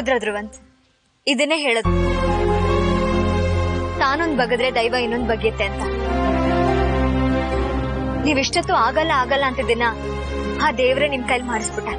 ಹೌದ್ರ ಧ್ರುವಂತ್ ಇದನ್ನೇ ಹೇಳೋದು ತಾನೊಂದ್ ಬಗದ್ರೆ ದೈವ ಇನ್ನೊಂದ್ ಬಗೆಯುತ್ತೆ ಅಂತ ನೀವಿಷ್ಟೊತ್ತು ಆಗಲ್ಲ ಆಗಲ್ಲ ಅಂತಿದ್ದೀನ ಆ ದೇವ್ರೆ ನಿಮ್ ಕೈಲಿ ಮಾಡಿಸ್ಬಿಟ್ಟ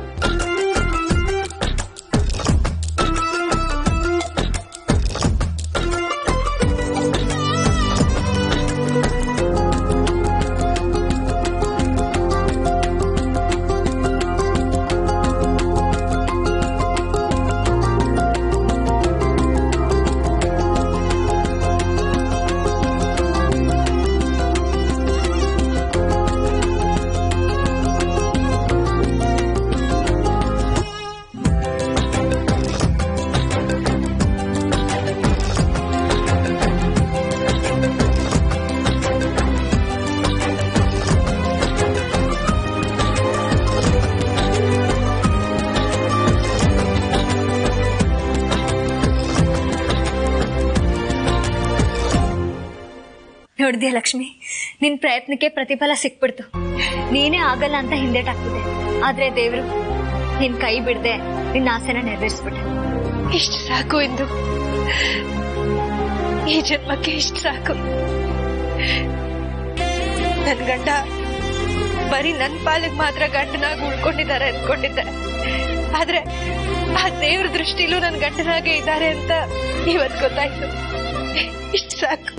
ನೋಡಿದ್ಯಾ ಲಕ್ಷ್ಮಿ ನಿನ್ ಪ್ರಯತ್ನಕ್ಕೆ ಪ್ರತಿಫಲ ಸಿಕ್ಬಿಡ್ತು ನೀನೇ ಆಗಲ್ಲ ಅಂತ ಹಿಂದೇಟಾಗ್ತಿದೆ ಆದ್ರೆ ದೇವ್ರು ನಿನ್ ಕೈ ಬಿಡದೆ ನಿನ್ನ ಆಸೆನ ನೆರವೇರಿಸ್ಬಿಟ್ಟೆ ಇಷ್ಟು ಸಾಕು ಎಂದು ಈ ಜನ್ಮಕ್ಕೆ ಇಷ್ಟು ಸಾಕು ನನ್ ಗಂಡ ಬರೀ ನನ್ ಪಾಲಿಗೆ ಮಾತ್ರ ಗಂಡನಾಗಿ ಉಳ್ಕೊಂಡಿದ್ದಾರೆ ಅನ್ಕೊಂಡಿದ್ದೆ ಆದ್ರೆ ಆ ದೇವ್ರ ದೃಷ್ಟಿಲೂ ನನ್ ಗಂಡನಾಗೆ ಇದ್ದಾರೆ ಅಂತ ಇವತ್ ಗೊತ್ತಾಯ್ತು ಇಷ್ಟು ಸಾಕು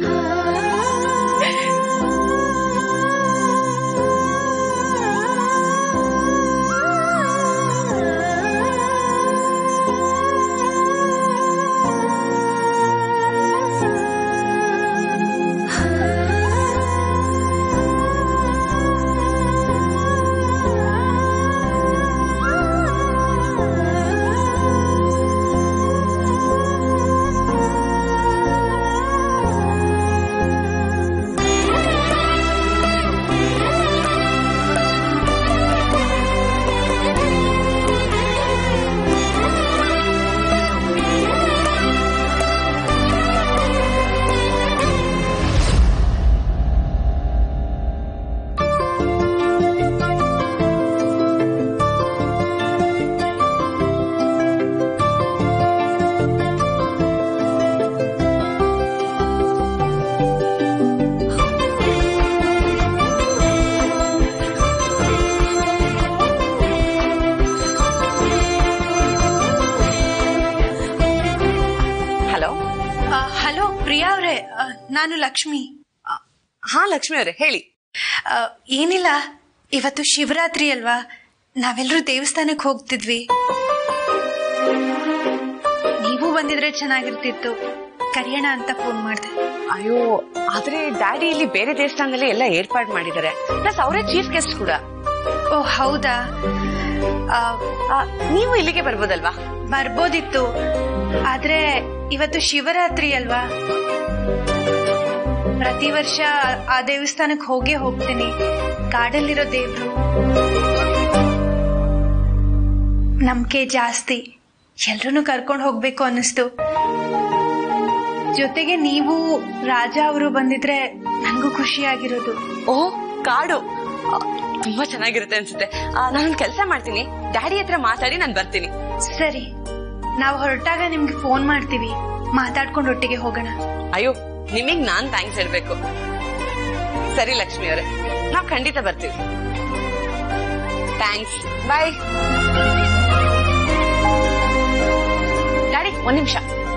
ಹಲೋ ಹಲೋ ಪ್ರಿಯಾ ಅವ್ರೆ ಆ, ನಾನು ಲಕ್ಷ್ಮಿ ಹಾ ಲಕ್ಷ್ಮಿ ಅವರೇ ಹೇಳಿ ಆ, ಏನಿಲ್ಲ ಇವತ್ತು ಶಿವರಾತ್ರಿ ಅಲ್ವಾ ನಾವೆಲ್ಲರೂ ದೇವಸ್ಥಾನಕ್ಕೆ ಹೋಗ್ತಿದ್ವಿ ನೀವು ಬಂದಿದ್ರೆ ಚೆನ್ನಾಗಿರ್ತಿತ್ತು ಕರಿಯೋಣ ಅಂತ ಫೋನ್ ಮಾಡಿದೆ ಅಯ್ಯೋ ಆದ್ರೆ ಡ್ಯಾಡಿ ಇಲ್ಲಿ ಬೇರೆ ದೇವಸ್ಥಾನದಲ್ಲಿ ಎಲ್ಲ ಏರ್ಪಾಡು ಮಾಡಿದ್ದಾರೆ ಪ್ಲಸ್ ಅವರೇ ಚೀಫ್ ಗೆಸ್ಟ್ ಕೂಡ ಓ ಹೌದಾ ಆ, ಆ, ನೀವು ಇಲ್ಲಿಗೆ ಬರ್ಬೋದಲ್ವಾ ಬರ್ಬೋದಿತ್ತು ಆದ್ರೆ ಇವತ್ತು ಶಿವರಾತ್ರಿ ಅಲ್ವಾ ಪ್ರತಿ ವರ್ಷ ಆ ದೇವಸ್ಥಾನಕ್ಕೆ ಹೋಗೇ ಹೋಗ್ತೀನಿ ಕಾಡಲ್ಲಿರೋ ದೇವ್ರು ನಂಬಿಕೆ ಜಾಸ್ತಿ ಎಲ್ರನ್ನೂ ಕರ್ಕೊಂಡು ಹೋಗ್ಬೇಕು ಅನ್ನಿಸ್ತು ಜೊತೆಗೆ ನೀವು ರಾಜ ಅವರು ಬಂದಿದ್ರೆ ನಂಗೂ ಖುಷಿಯಾಗಿರೋದು ಓ ಕಾಡು ಆ, ತುಂಬಾ ಚೆನ್ನಾಗಿರುತ್ತೆ ಅನ್ಸುತ್ತೆ ನಾನೊಂದ್ ಕೆಲಸ ಮಾಡ್ತೀನಿ ಡ್ಯಾಡಿ ಹತ್ರ ಮಾತಾಡಿ ನಾನು ಬರ್ತೀನಿ ಸರಿ ನಾವು ಹೊರಟಾಗ ನಿಮ್ಗೆ ಫೋನ್ ಮಾಡ್ತೀವಿ ಮಾತಾಡ್ಕೊಂಡು ಒಟ್ಟಿಗೆ ಹೋಗೋಣ ಅಯ್ಯೋ ನಿಮಗ್ ನಾನ್ ಥ್ಯಾಂಕ್ಸ್ ಹೇಳ್ಬೇಕು ಸರಿ ಲಕ್ಷ್ಮಿ ಅವರೇ ನಾವ್ ಖಂಡಿತ ಬರ್ತೀವಿ ಥ್ಯಾಂಕ್ಸ್ ಬಾಯ್ ಡ್ಯಾಡಿ ಒಂದ್ ನಿಮಿಷ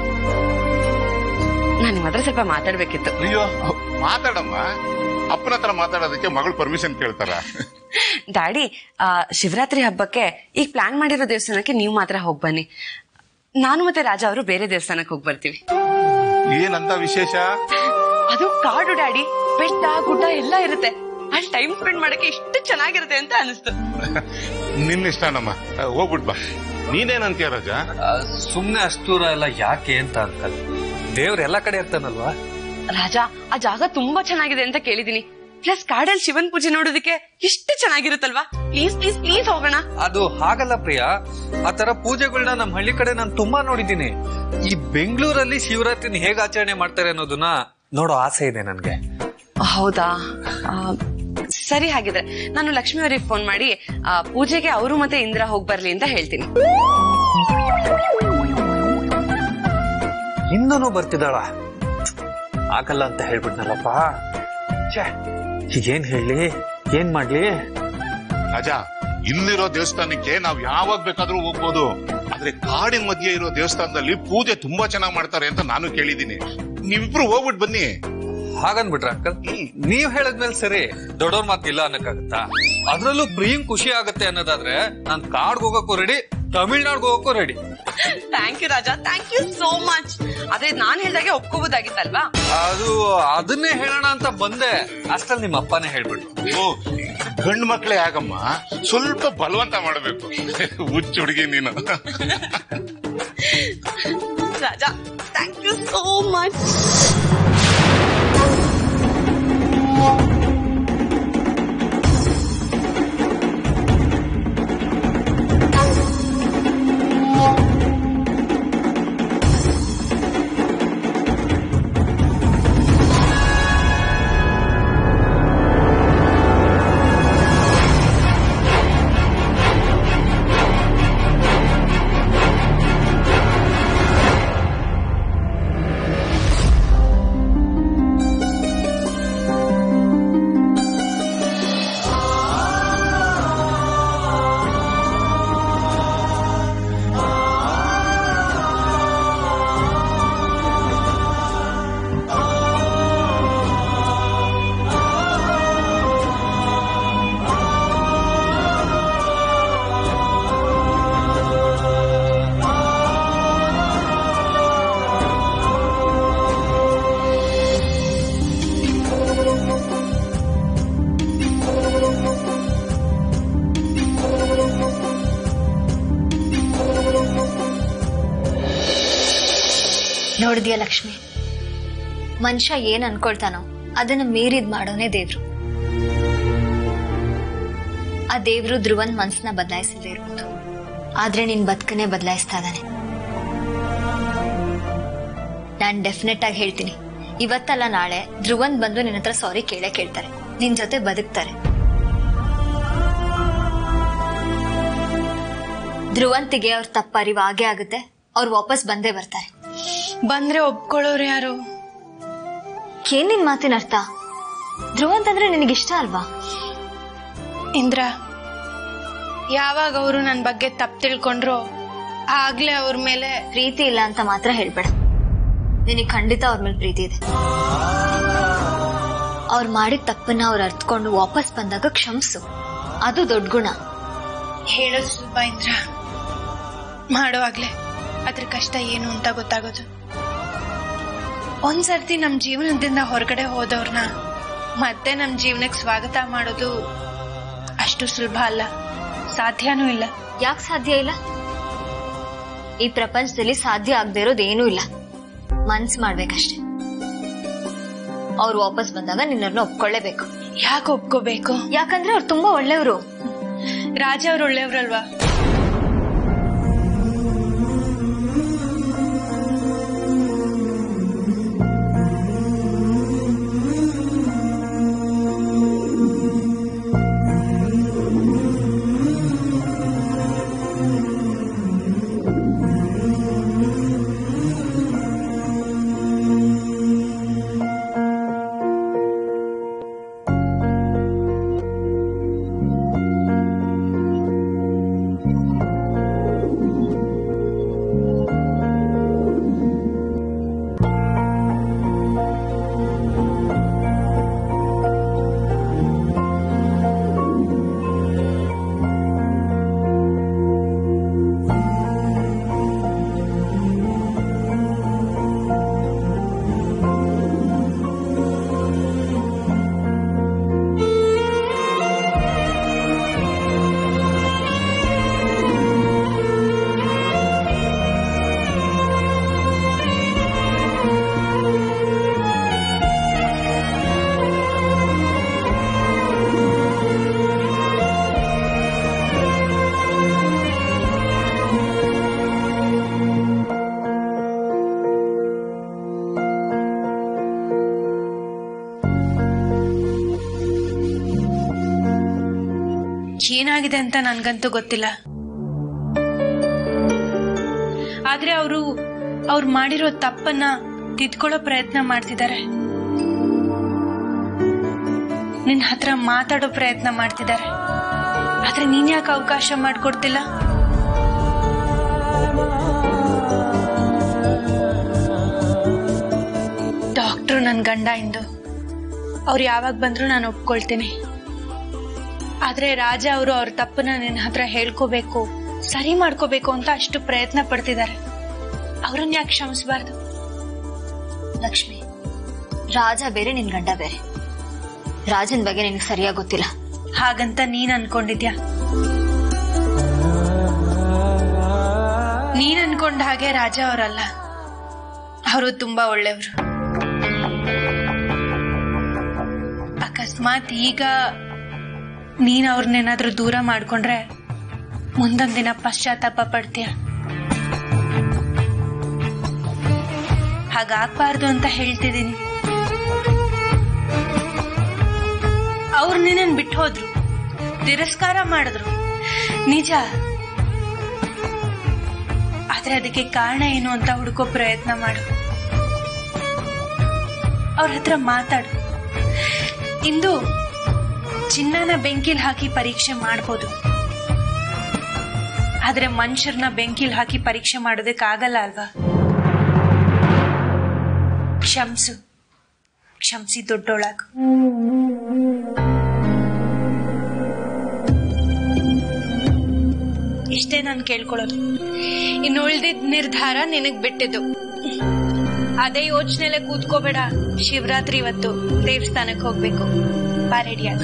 ನಾನು ನಿಮ್ಮ ಹತ್ರ ಸ್ವಲ್ಪ ಮಾತಾಡ್ಬೇಕಿತ್ತು ಅಯ್ಯೋ ಮಾತಾಡಮ್ಮ ಅಪ್ಪನ ಹತ್ರ ಮಾತಾಡೋದಕ್ಕೆ ಮಗಳು ಪರ್ಮಿಷನ್ ಕೇಳ್ತಾರ ಡ್ಯಾಡಿ ಆ, ಶಿವರಾತ್ರಿ ಹಬ್ಬಕ್ಕೆ ಈಗ ಪ್ಲಾನ್ ಮಾಡಿರೋ ದೇವಸ್ಥಾನಕ್ಕೆ ನೀವು ಮಾತ್ರ ಹೋಗ್ ಬನ್ನಿ ನಾನು ಮತ್ತೆ ರಾಜಾ ಅವರು ಬೇರೆ ದೇವಸ್ಥಾನಕ್ಕೆ ಹೋಗಿ ಬರ್ತೀವಿ ಏನಂತ ವಿಶೇಷ ಅದು ಕಾಡು ಡ್ಯಾಡಿ ಬೆಟ್ಟ ಗುಡ್ಡ ಎಲ್ಲ ಇರುತ್ತೆ ಅಲ್ಲಿ ಟೈಮ್ ಸ್ಪೆಂಡ್ ಮಾಡಕ್ಕೆ ಇಷ್ಟು ಚೆನ್ನಾಗಿರುತ್ತೆ ಅಂತ ಅನಿಸ್ತು ನಿನ್ನಿಷ್ಟನಮ್ಮ ಆ, ಹೋಗ್ಬಿಟ್ ಬಾ ನೀನೇನಂತೀಯ ರಾಜ ಆ, ಸುಮ್ನೆ ಅಷ್ಟು ದೂರ ಎಲ್ಲ ಯಾಕೆ ಅಂತ ಅಂಕಲ್ ದೇವ್ರ ಎಲ್ಲಾ ಕಡೆ ಇರ್ತಾನಲ್ವಾ ರಾಜ ಆ ಜಾಗ ತುಂಬಾ ಚೆನ್ನಾಗಿದೆ ಅಂತ ಕೇಳಿದೀನಿ ಪ್ಲಸ್ ಕಾಡಲ್ಲಿ ಶಿವನ್ ಪೂಜೆ ನೋಡೋದಕ್ಕೆ ಎಷ್ಟು ಚೆನ್ನಾಗಿರುತ್ತಲ್ವಾ ಪ್ಲೀಸ್ ಪ್ಲೀಸ್ ಪ್ಲೀಸ್ ಹೋಗೋಣ ಅದು ಹಾಗಲ್ಲ ಪ್ರಿಯಾ ಆ ತರ ಪೂಜೆಗಳನ್ನ ನಮ್ ಹಳ್ಳಿ ಕಡೆ ನಾನು ತುಂಬಾ ನೋಡಿದ್ದೀನಿ ಈ ಬೆಂಗಳೂರಲ್ಲಿ ಶಿವರಾತ್ರಿನ ಹೇಗ್ ಆಚರಣೆ ಮಾಡ್ತಾರೆ ಅನ್ನೋದನ್ನ ನೋಡೋ ಆಸೆ ಇದೆ ನನ್ಗೆ ಹೌದಾ ಆ, ಸರಿ ಹಾಗಿದ್ರೆ ನಾನು ಲಕ್ಷ್ಮಿ ಅವರಿಗೆ ಫೋನ್ ಮಾಡಿ ಆ, ಪೂಜೆಗೆ ಅವರು ಮತ್ತೆ ಇಂದ್ರ ಹೋಗ್ ಬರ್ಲಿ ಅಂತ ಹೇಳ್ತೀನಿ ಇನ್ನೂ ಬರ್ತಿದ್ದಾಳ ಆಗಲ್ಲ ಅಂತ ಹೇಳ್ಬಿಟ್ನಲ್ಲಪ್ಪ ಛೇ ಈಗೇನ್ ಹೇಳಿ ಏನ್ ಮಾಡ್ಲಿ ರಾಜ ಇಲ್ಲಿರೋ ದೇವಸ್ಥಾನಕ್ಕೆ ನಾವ್ ಯಾವಾಗ ಬೇಕಾದ್ರೂ ಹೋಗ್ಬೋದು ಆದ್ರೆ ಕಾಡಿನ ಮಧ್ಯೆ ಇರೋ ದೇವಸ್ಥಾನದಲ್ಲಿ ಪೂಜೆ ತುಂಬಾ ಚೆನ್ನಾಗ್ ಮಾಡ್ತಾರೆ ಅಂತ ನಾನು ಕೇಳಿದೀನಿ ನೀವಿಬ್ರು ಹೋಗ್ಬಿಟ್ಟು ಬನ್ನಿ ಹಾಗನ್ಬಿಟ್ರ ಅಂಕಲ್ ನೀವ್ ಹೇಳದ್ಮೇಲೆ ಸರಿ ದೊಡ್ಡವ್ರ ಮಾತಿಲ್ಲ ಅನ್ನಕ್ಕಾಗತ್ತಾ ಅದ್ರಲ್ಲೂ ಪ್ರಿಯಂಗ್ ಖುಷಿ ಆಗತ್ತೆ ಅನ್ನೋದಾದ್ರೆ ನಾನ್ ಕಾಡ್ಗ್ ಹೋಗಕ್ಕೂ ರೆಡಿ ತಮಿಳ್ನಾಡ್ಗೆ ಹೋಗಕ್ಕೂ ready thank you Raja thank you so much ಆದ್ರೆ ನಾನ್ ಹೇಳ್ದಾಗೆ ಒಪ್ಕೋಬೋದಾಗಿತ್ತಲ್ವಾ ಅದು ಅದನ್ನೇ ಹೇಳೋಣ ಅಂತ ಬಂದೆ ಅಷ್ಟ್ರಲ್ಲಿ ನಿಮ್ಮ ಅಪ್ಪನೇ ಹೇಳ್ಬಿಟ್ರು ಓ ಗಂಡು ಮಕ್ಳೇ ಆಗಮ್ಮ ಸ್ವಲ್ಪ ಬಲವಂತ ಮಾಡಬೇಕು ಹುಚ್ಚ ಹುಡುಗಿ ನೀನು Raja thank you so much ನೋಡಿದ್ಯಾ ಲಕ್ಷ್ಮಿ ಮನುಷ್ಯ ಏನ್ ಅನ್ಕೊಳ್ತಾನೋ ಅದನ್ನ ಮೀರಿದ್ ಮಾಡೋನೇ ದೇವ್ರು ಆ ದೇವ್ರು ಧ್ರುವನ್ ಮನ್ಸನ್ನ ಬದಲಾಯಿಸದೇ ಇರ್ಬೋದು ಆದ್ರೆ ನಿನ್ ಬದುಕನ್ನೇ ಬದಲಾಯಿಸ್ತಾ ಇದ್ದಾನೆ ನಾನ್ ಡೆಫಿನೆಟ್ ಆಗಿ ಹೇಳ್ತೀನಿ ಇವತ್ತಲ್ಲ ನಾಳೆ ಧ್ರುವನ್ ಬಂದು ನಿನ್ನ ಹತ್ರ ಸಾರಿ ಕೇಳೇ ಕೇಳ್ತಾರೆ ನಿನ್ ಜೊತೆ ಬದುಕ್ತಾರೆ ಧ್ರುವಂತಿಗೆ ಅವ್ರ ತಪ್ಪ ಅರಿವು ಆಗೇ ಆಗುತ್ತೆ ಅವ್ರು ವಾಪಸ್ ಬಂದೇ ಬರ್ತಾರೆ ಬಂದ್ರೆ ಒಪ್ಕೊಳ್ಳೋರು ಯಾರು ಏನ್ ನಿನ್ ಮಾತಿನ ಅರ್ಥ ಧ್ರುವಂತ್ ಅಂದ್ರೆ ನಿನಗಿಷ್ಟ ಅಲ್ವಾ ಇಂದ್ರ ಯಾವಾಗ ಅವರು ನನ್ನ ಬಗ್ಗೆ ತಪ್ಪು ತಿಳ್ಕೊಂಡ್ರೋ ಆಗ್ಲೇ ಅವ್ರ ಮೇಲೆ ಪ್ರೀತಿ ಇಲ್ಲ ಅಂತ ಮಾತ್ರ ಹೇಳ್ಬೇಡ ನಿನಗೆ ಖಂಡಿತ ಅವ್ರ ಮೇಲೆ ಪ್ರೀತಿ ಇದೆ ಅವ್ರು ಮಾಡಿದ ತಪ್ಪನ್ನ ಅವ್ರು ಅರ್ತ್ಕೊಂಡು ವಾಪಸ್ ಬಂದಾಗ ಕ್ಷಮಿಸು ಅದು ದೊಡ್ಡ ಗುಣ ಹೇಳೋದು ಸುಲಭ ಇಂದ್ರ ಮಾಡೋವಾಗ್ಲೇ ಅದ್ರ ಕಷ್ಟ ಏನು ಅಂತ ಗೊತ್ತಾಗೋದು ಒಂದ್ಸರ್ತಿ ನಮ್ ಜೀವನದಿಂದ ಹೊರಗಡೆ ಹೋದವ್ರನ್ನ ಮತ್ತೆ ನಮ್ ಜೀವನಕ್ಕೆ ಸ್ವಾಗತ ಮಾಡೋದು ಅಷ್ಟು ಸುಲಭ ಅಲ್ಲ ಸಾಧ್ಯನೂ ಇಲ್ಲ ಯಾಕೆ ಸಾಧ್ಯ ಇಲ್ಲ ಈ ಪ್ರಪಂಚದಲ್ಲಿ ಸಾಧ್ಯ ಆಗದೆ ಇರೋದು ಏನೂ ಇಲ್ಲ ಮನ್ಸ್ ಮಾಡ್ಬೇಕಷ್ಟೆ ಅವ್ರು ವಾಪಸ್ ಬಂದಾಗ ನಿನ್ನವ್ರನ್ನ ಒಪ್ಕೊಳ್ಳೇಬೇಕು ಯಾಕೆ ಒಪ್ಕೋಬೇಕು ಯಾಕಂದ್ರೆ ಅವ್ರು ತುಂಬಾ ಒಳ್ಳೆಯವರು ರಾಜ ಅವ್ರು ಒಳ್ಳೆಯವ್ರಲ್ವಾ ಏನಾಗಿದೆ ಅಂತ ನನ್ಗಂತೂ ಗೊತ್ತಿಲ್ಲ ಆದ್ರೆ ಅವರು ಅವ್ರು ಮಾಡಿರೋ ತಪ್ಪನ್ನ ತಿದ್ಕೊಳ್ಳೋ ಪ್ರಯತ್ನ ಮಾಡ್ತಿದ್ದಾರೆ ನಿನ್ ಹತ್ರ ಮಾತಾಡೋ ಪ್ರಯತ್ನ ಮಾಡ್ತಿದ್ದಾರೆ ಆದ್ರೆ ನೀನ್ ಯಾಕೆ ಅವಕಾಶ ಮಾಡ್ಕೊಡ್ತಿಲ್ಲ ಡಾಕ್ಟ್ರು ನನ್ ಗಂಡ ಇಂದು ಅವ್ರು ಯಾವಾಗ ಬಂದ್ರು ನಾನು ಒಪ್ಕೊಳ್ತೀನಿ ಆದ್ರೆ ರಾಜ ಅವರು ಅವ್ರ ತಪ್ಪನ್ನ ನಿನ್ನ ಹತ್ರ ಹೇಳ್ಕೋಬೇಕು ಸರಿ ಮಾಡ್ಕೋಬೇಕು ಅಂತ ಅಷ್ಟು ಪ್ರಯತ್ನ ಪಡ್ತಿದ್ದಾರೆ ಅವ್ರನ್ನ ಯಾಕೆ ಕ್ಷಮಿಸಬಾರ್ದು ಲಕ್ಷ್ಮಿ ರಾಜ ಬೇರೆ ನಿನ್ ಗಂಡ ಬೇರೆ ರಾಜನ್ ಬಗ್ಗೆ ನಿನ್ಗೆ ಸರಿಯಾಗಿ ಗೊತ್ತಿಲ್ಲ ಹಾಗಂತ ನೀನ್ ಅನ್ಕೊಂಡಿದ್ಯಾ ನೀನ್ ಅನ್ಕೊಂಡ ಹಾಗೆ ರಾಜ ಅವರಲ್ಲ ಅವರು ತುಂಬಾ ಒಳ್ಳೆಯವರು ಅಕಸ್ಮಾತ್ ಈಗ ನೀನ್ ಅವ್ರನ್ನೇನಾದ್ರೂ ದೂರ ಮಾಡ್ಕೊಂಡ್ರೆ ಮುಂದೊಂದ್ ದಿನ ಪಶ್ಚಾತ್ತಾಪ ಪಡ್ತೀಯ ಹಾಗಾಗ್ಬಾರ್ದು ಅಂತ ಹೇಳ್ತಿದ್ದೀನಿ ಅವ್ರು ನಿನ್ನನ್ ಬಿಟ್ಟು ಹೋದ್ರು ತಿರಸ್ಕಾರ ಮಾಡಿದ್ರು ನಿಜ ಆದ್ರೆ ಅದಕ್ಕೆ ಕಾರಣ ಏನು ಅಂತ ಹುಡುಕೋ ಪ್ರಯತ್ನ ಮಾಡು ಅವ್ರ ಹತ್ರ ಮಾತಾಡು ಇಂದು ಚಿನ್ನನ ಬೆಂಕಿಲ್ ಹಾಕಿ ಪರೀಕ್ಷೆ ಮಾಡ್ಬೋದು ಆದ್ರೆ ಮನುಷ್ಯರನ್ನ ಬೆಂಕಿಲ್ ಹಾಕಿ ಪರೀಕ್ಷೆ ಮಾಡೋದಕ್ಕಾಗಲ್ಲ ಅಲ್ವಾ ಕ್ಷಮ್ಸು ಕ್ಷಮಿಸಿ ದೊಡ್ಡೋಳಾಗು ಇಷ್ಟೇ ನಾನು ಕೇಳ್ಕೊಳ್ಳೋದು ಇನ್ನು ಉಳ್ದಿದ್ ನಿರ್ಧಾರ ನಿನಗ್ ಬಿಟ್ಟಿದ್ದು ಅದೇ ಯೋಚನೆಲೆ ಕೂತ್ಕೋಬೇಡ ಶಿವರಾತ್ರಿ ಇವತ್ತು ದೇವಸ್ಥಾನಕ್ಕೆ ಹೋಗ್ಬೇಕು ಬಾ ರೆಡಿಯಾಗ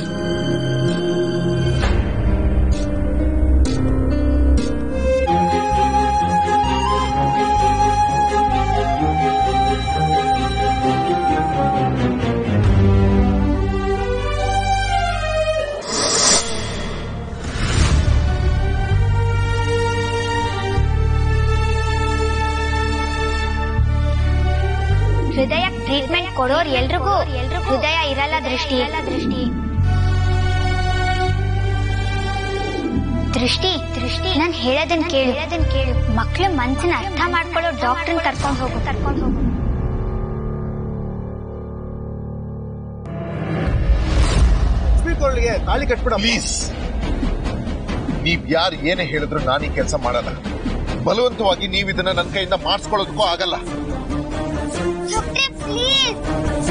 ಹೃದಯ ಟ್ರೀಟ್ಮೆಂಟ್ ಕೊಡೋರ್ ಎಲ್ರಿಗೂ ಹೃದಯ ಇರಲ್ಲ ದೃಷ್ಟಿ ದೃಷ್ಟಿ ದೃಷ್ಟಿ ದೃಷ್ಟಿ ನಾನು ಹೇಳೋದನ್ ಕೇಳು ಹೇಳೋದನ್ ಕೇಳು ಮಕ್ಳ ಮನ್ಸನ್ನ ಅರ್ಥ ಮಾಡ್ಕೊಳ್ಳೋ ಡಾಕ್ಟರ್ನ ಕರ್ಕೊಂಡು ಹೋಗು ಕರ್ಕೊಂಡು ಹೋಗು ಲಕ್ಷ್ಮೀಕೋಳಿಗೆ ತಾಳಿ ಕಟ್ಬಿಡ ಪ್ಲೀಸ್ ನೀವ್ ಯಾರು ಏನೇ ಹೇಳಿದ್ರು ನಾನು ಈ ಕೆಲಸ ಮಾಡಲ್ಲ ಬಲವಂತವಾಗಿ ನೀವ್ ಇದನ್ನ ನನ್ನ ಕೈಯಿಂದ ಮಾಡಿಸ್ಕೊಳ್ಳೋದಕ್ಕೂ ಆಗಲ್ಲ ಪ್ಲೀಸ್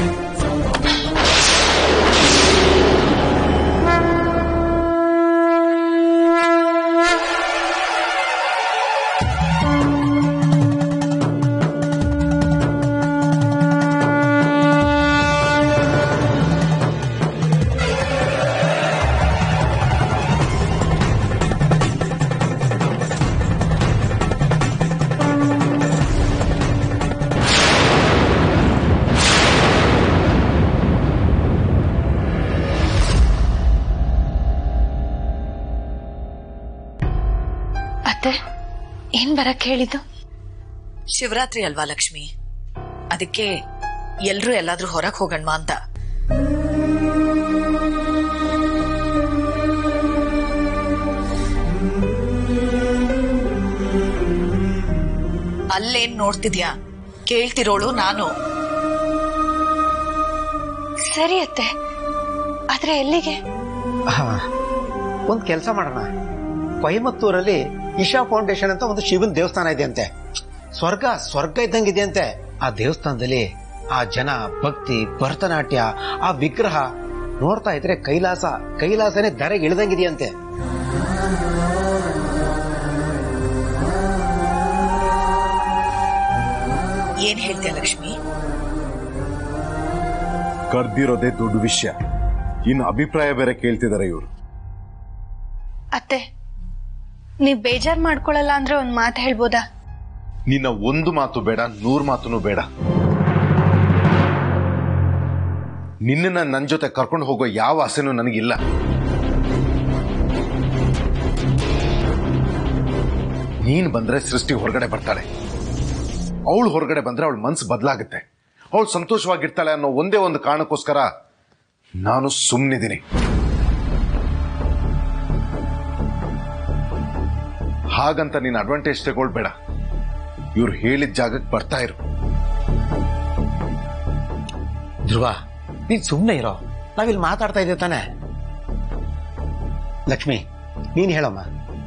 ಅತ್ತೆ ಏನ್ ಬರಕ್ ಹೇಳಿದ್ದು ಶಿವರಾತ್ರಿ ಅಲ್ವಾ ಲಕ್ಷ್ಮಿ ಅದಕ್ಕೆ ಎಲ್ರೂ ಎಲ್ಲಾದ್ರೂ ಹೊರಗ್ ಹೋಗಣ್ವಾ ಅಂತ ಅಲ್ಲೇನ್ ನೋಡ್ತಿದ್ಯಾ ಕೇಳ್ತಿರೋಳು ನಾನು ಸರಿ ಅತ್ತೆ ಆದ್ರೆ ಎಲ್ಲಿಗೆ ಒಂದ್ ಕೆಲಸ ಮಾಡೋಣ ಕೊಯಮತ್ತೂರಲ್ಲಿ ಇಶಾ ಫೌಂಡೇಶನ್ ಅಂತ ಒಂದು ಶಿವನ್ ದೇವಸ್ಥಾನ ಇದೆ ಅಂತೆ ಸ್ವರ್ಗ ಸ್ವರ್ಗ ಇದ್ದಂಗಿದೆ ಅಂತೆ ಆ ದೇವಸ್ಥಾನದಲ್ಲಿ ಆ ಜನ ಭಕ್ತಿ ಭರತನಾಟ್ಯ ಆ ವಿಗ್ರಹ ನೋಡ್ತಾ ಇದ್ರೆ ಕೈಲಾಸ ಕೈಲಾಸನೇ ಧರೆಗೆ ಇಳಿದಂಗಿದೆಯಂತೆ ಏನ್ ಹೇಳ್ತೀಯ ಲಕ್ಷ್ಮಿ ಕರ್ದಿರೋದೇ ದೊಡ್ಡ ವಿಷಯ ಇನ್ನು ಅಭಿಪ್ರಾಯ ಬೇರೆ ಕೇಳ್ತಿದಾರೆ ಇವರು ಅತ್ತೆ ನೀವ್ ಬೇಜಾರ್ ಮಾಡ್ಕೊಳಲ್ಲ ಅಂದ್ರೆ ಒಂದ್ ಮಾತು ಹೇಳ್ಬೋದಾ ನಿನ್ನ ಒಂದು ಮಾತು ಬೇಡ ನೂರ್ ಮಾತುನು ಬೇಡ ನಿನ್ನನ್ನ ನನ್ನ ಜೊತೆ ಕರ್ಕೊಂಡು ಹೋಗೋ ಯಾವ ಆಸೆನೂ ನನಗಿಲ್ಲ ನೀನ್ ಬಂದ್ರೆ ಸೃಷ್ಟಿ ಹೊರಗಡೆ ಬರ್ತಾಳೆ ಅವಳು ಹೊರಗಡೆ ಬಂದ್ರೆ ಅವಳ ಮನ್ಸು ಬದಲಾಗುತ್ತೆ ಅವಳು ಸಂತೋಷವಾಗಿರ್ತಾಳೆ ಅನ್ನೋ ಒಂದೇ ಒಂದು ಕಾರಣಕ್ಕೋಸ್ಕರ ನಾನು ಸುಮ್ಮನಿದ್ದೀನಿ ಹಾಗಂತ ನೀನು ಅಡ್ವಾಂಟೇಜ್ ತಗೊಳ್ಬೇಡ ಇವ್ರು ಹೇಳಿದ ಜಾಗಕ್ಕೆ ಬರ್ತಾ ಇರು ಧ್ರುವ ನೀನ್ ಸುಮ್ಮನೆ ಇರೋ ನಾವಿಲ್ಲಿ ಮಾತಾಡ್ತಾ ಇದ್ದೇವೆ ತಾನೆ ಲಕ್ಷ್ಮಿ ನೀನ್ ಹೇಳಮ್ಮ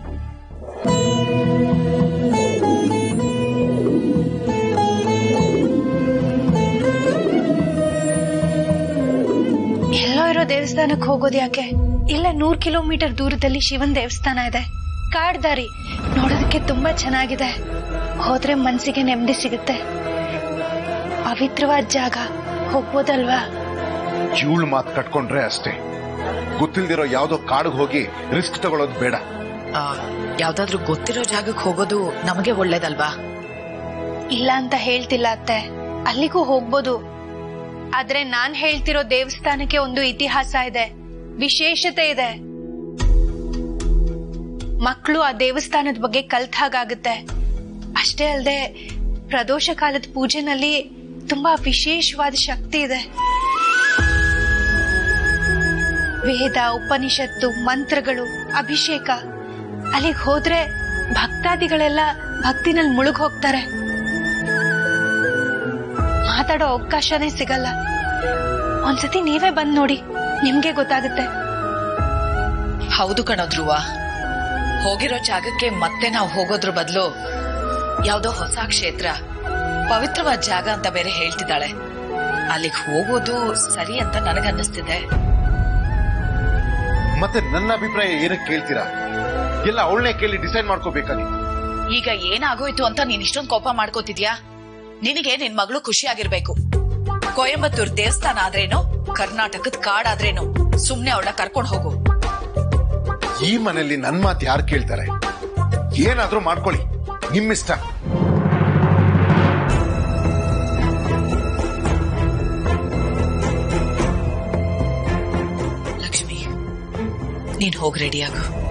ಎಲ್ಲೋ ಇರೋ ದೇವಸ್ಥಾನಕ್ಕೆ ಹೋಗೋದು ಯಾಕೆ ಇಲ್ಲ ನೂರ್ ಕಿಲೋಮೀಟರ್ ದೂರದಲ್ಲಿ ಶಿವನ್ ದೇವಸ್ಥಾನ ಇದೆ ಕಾಡ್ ದಾರಿ ನೋಡೋದಕ್ಕೆ ತುಂಬಾ ಚೆನ್ನಾಗಿದೆ ಹೋದ್ರೆ ಮನ್ಸಿಗೆ ನೆಮ್ಮದಿ ಸಿಗುತ್ತೆ ಪವಿತ್ರವಾದ ಜಾಗ ಹೋಗ್ಬೋದಲ್ವಾ ಜೂಳ್ ಮಾತು ಕಟ್ಕೊಂಡ್ರೆ ಅಷ್ಟೇ ಗೊತ್ತಿಲ್ದಿರೋ ಯಾವ್ದೋ ಕಾಡಿಗೆ ಹೋಗಿ ರಿಸ್ಕ್ ತಗೊಳ್ಳೋದು ಬೇಡ ಆ, ಯಾವ್ದಾದ್ರೂ ಗೊತ್ತಿರೋ ಜಾಗಕ್ಕೆ ಹೋಗೋದು ನಮಗೆ ಒಳ್ಳೇದಲ್ವಾ ಇಲ್ಲ ಅಂತ ಹೇಳ್ತಿಲ್ಲ ಅತ್ತೆ ಅಲ್ಲಿಗೂ ಹೋಗ್ಬೋದು ಆದ್ರೆ ನಾನ್ ಹೇಳ್ತಿರೋ ದೇವಸ್ಥಾನಕ್ಕೆ ಒಂದು ಇತಿಹಾಸ ಇದೆ ವಿಶೇಷತೆ ಇದೆ ಮಕ್ಕಳು ಆ ದೇವಸ್ಥಾನದ ಬಗ್ಗೆ ಕಲ್ತ ಹಾಗಾಗುತ್ತೆ ಅಷ್ಟೇ ಅಲ್ಲದೆ ಪ್ರದೋಷ ಕಾಲದ ಪೂಜೆನಲ್ಲಿ ತುಂಬಾ ವಿಶೇಷವಾದ ಶಕ್ತಿ ಇದೆ ವೇದ ಉಪನಿಷತ್ತು ಮಂತ್ರಗಳು ಅಭಿಷೇಕ ಅಲ್ಲಿಗೆ ಹೋದ್ರೆ ಭಕ್ತಾದಿಗಳೆಲ್ಲ ಭಕ್ತಿನಲ್ಲಿ ಮುಳುಗ್ ಹೋಗ್ತಾರೆ ಮಾತಾಡೋ ಅವಕಾಶನೇ ಸಿಗಲ್ಲ ಒಂದ್ಸತಿ ನೀವೇ ಬಂದ್ ನೋಡಿ ನಿಮ್ಗೆ ಗೊತ್ತಾಗುತ್ತೆ ಹೌದು ಕಣೋ ಧ್ರುವ ಹೋಗಿರೋ ಜಾಗಕ್ಕೆ ಮತ್ತೆ ನಾವು ಹೋಗೋದ್ರ ಬದಲು ಯಾವ್ದೋ ಹೊಸ ಕ್ಷೇತ್ರ ಪವಿತ್ರವಾದ ಜಾಗ ಅಂತ ಬೇರೆ ಹೇಳ್ತಿದ್ದಾಳೆ ಅಲ್ಲಿಗೆ ಹೋಗೋದು ಸರಿ ಅಂತ ನನಗನ್ನಿಸ್ತಿದೆ ಮತ್ತೆ ನನ್ನ ಅಭಿಪ್ರಾಯ ಏನಕ್ಕೆ ಕೇಳ್ತೀರಾ ಎಲ್ಲ ಅವಳನ್ನೇ ಕೇಳಿ ಡಿಸೈಡ್ ಮಾಡ್ಕೋಬೇಕಾ ನೀವು ಈಗ ಏನಾಗೋಯ್ತು ಅಂತ ನೀನ್ ಇಷ್ಟೊಂದು ಕೋಪ ಮಾಡ್ಕೋತಿದ್ಯಾ ನಿನಗೆ ನಿನ್ ಮಗಳು ಖುಷಿಯಾಗಿರ್ಬೇಕು ಕೊಯಂಬತ್ತೂರ್ ದೇವಸ್ಥಾನ ಆದ್ರೇನು ಕರ್ನಾಟಕದ ಕಾಡಾದ್ರೇನು ಸುಮ್ನೆ ಅವಳ ಕರ್ಕೊಂಡ್ ಹೋಗು ಈ ಮನೆಯಲ್ಲಿ ನನ್ ಮಾತು ಯಾರು ಕೇಳ್ತಾರೆ ಏನಾದ್ರೂ ಮಾಡ್ಕೊಳ್ಳಿ ನಿಮ್ಮಿಷ್ಟ ಲಕ್ಷ್ಮಿ ನೀನ್ ಹೋಗ್ ರೆಡಿಯಾಗು